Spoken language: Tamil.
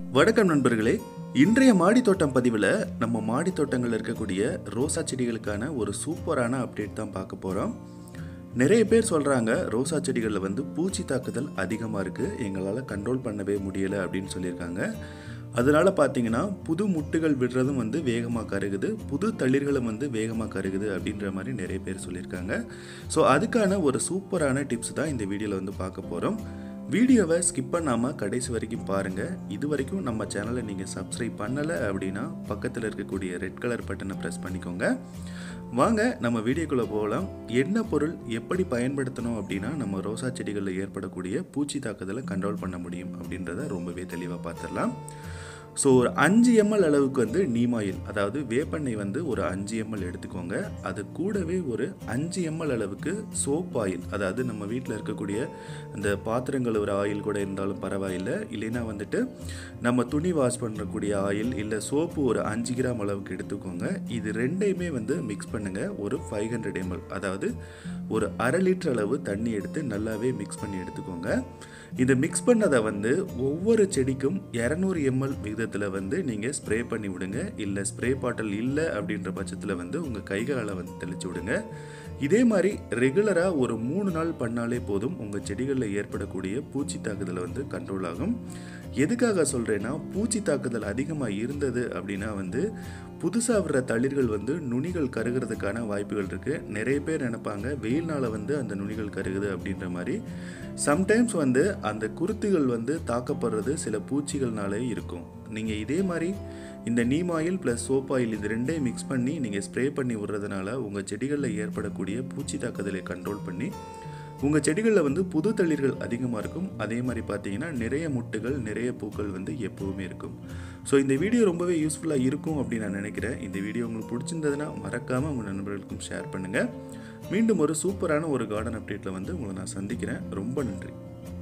வணக்கம் நண்பர்களே இன்றைய மாடி தோட்டம் பதிவில் நம்ம மாடி தோட்டங்களில் இருக்கக்கூடிய ரோசா செடிகளுக்கான ஒரு சூப்பரான அப்டேட் தான் பார்க்க போகிறோம் நிறைய பேர் சொல்கிறாங்க ரோசா செடிகளில் வந்து பூச்சி தாக்குதல் அதிகமாக இருக்குது எங்களால் கண்ட்ரோல் பண்ணவே முடியலை அப்படின்னு சொல்லியிருக்காங்க அதனால் பார்த்தீங்கன்னா புது முட்டுகள் விடுறதும் வந்து வேகமாக கருகுது புது தளிர்களும் வந்து வேகமாக கருகுது அப்படின்ற மாதிரி நிறைய பேர் சொல்லியிருக்காங்க ஸோ அதுக்கான ஒரு சூப்பரான டிப்ஸ் தான் இந்த வீடியோவில் வந்து பார்க்க போகிறோம் வீடியோவை ஸ்கிப் பண்ணாமல் கடைசி வரைக்கும் பாருங்கள் இது வரைக்கும் நம்ம சேனலை நீங்கள் சப்ஸ்கிரைப் பண்ணலை அப்படின்னா பக்கத்தில் இருக்கக்கூடிய ரெட் கலர் பட்டனை ப்ரெஸ் பண்ணிக்கோங்க வாங்க நம்ம வீடியோக்குள்ளே போகலாம் என்ன பொருள் எப்படி பயன்படுத்தணும் அப்படின்னா நம்ம ரோசா செடிகளில் ஏற்படக்கூடிய பூச்சி தாக்குதலை கண்ட்ரோல் பண்ண முடியும் அப்படின்றத ரொம்பவே தெளிவாக பார்த்துடலாம் ஸோ ஒரு அஞ்சு எம்எல் அளவுக்கு வந்து நீம் ஆயில் அதாவது வேப்பெண்ணெய் வந்து ஒரு அஞ்சு எம்எல் எடுத்துக்கோங்க அது கூடவே ஒரு அஞ்சு எம்எல் அளவுக்கு சோப் ஆயில் அதாவது நம்ம வீட்டில் இருக்கக்கூடிய அந்த பாத்திரங்கள் ஒரு ஆயில் கூட இருந்தாலும் பரவாயில்லை இல்லைன்னா வந்துட்டு நம்ம துணி வாஷ் பண்ணக்கூடிய ஆயில் இல்லை சோப்பு ஒரு அஞ்சு கிராம் அளவுக்கு எடுத்துக்கோங்க இது ரெண்டையுமே வந்து மிக்ஸ் பண்ணுங்கள் ஒரு ஃபைவ் ஹண்ட்ரட் எம்எல் அதாவது ஒரு அரை லிட்டர் அளவு தண்ணி எடுத்து நல்லாவே மிக்ஸ் பண்ணி எடுத்துக்கோங்க இதை மிக்ஸ் பண்ணதை வந்து ஒவ்வொரு செடிக்கும் இரநூறு எம்எல் விகிதத்தில் வந்து நீங்கள் ஸ்ப்ரே பண்ணி விடுங்க இல்லை ஸ்ப்ரே பாட்டில் இல்லை அப்படின்ற பட்சத்தில் வந்து உங்கள் கைகளால் வந்து தெளிச்சு விடுங்க இதே மாதிரி ரெகுலராக ஒரு மூணு நாள் பண்ணாலே போதும் உங்கள் செடிகளில் ஏற்படக்கூடிய பூச்சி தாக்குதலை வந்து கண்ட்ரோல் ஆகும் எதுக்காக சொல்கிறேன்னா பூச்சி தாக்குதல் அதிகமாக இருந்தது அப்படின்னா வந்து புதுசாக வர்ற தளிர்கள் வந்து நுனிகள் கருகிறதுக்கான வாய்ப்புகள் இருக்குது நிறைய பேர் நினைப்பாங்க வெயில்னால் வந்து அந்த நுனிகள் கருகுது அப்படின்ற மாதிரி சம்டைம்ஸ் வந்து அந்த குருத்துகள் வந்து தாக்கப்படுறது சில பூச்சிகள்னாலே இருக்கும் நீங்கள் இதே மாதிரி இந்த neem oil plus soap oil இது ரெண்டையும் மிக்ஸ் பண்ணி நீங்கள் ஸ்ப்ரே பண்ணி விடுறதுனால உங்கள் செடிகளில் ஏற்படக்கூடிய பூச்சி தாக்குதலை கண்ட்ரோல் பண்ணி உங்கள் செடிகளில் வந்து புது தளிர்கள் அதிகமாக இருக்கும் அதே மாதிரி பார்த்தீங்கன்னா நிறைய முட்டுகள் நிறைய பூக்கள் வந்து எப்போவுமே இருக்கும் ஸோ இந்த வீடியோ ரொம்பவே யூஸ்ஃபுல்லாக இருக்கும் அப்படின்னு நான் நினைக்கிறேன் இந்த வீடியோ உங்களுக்கு பிடிச்சிருந்ததுன்னா மறக்காமல் உங்கள் நண்பர்களுக்கும் ஷேர் பண்ணுங்கள் மீண்டும் ஒரு சூப்பரான ஒரு கார்டன் அப்டேட்டில் வந்து உங்களை நான் சந்திக்கிறேன் ரொம்ப நன்றி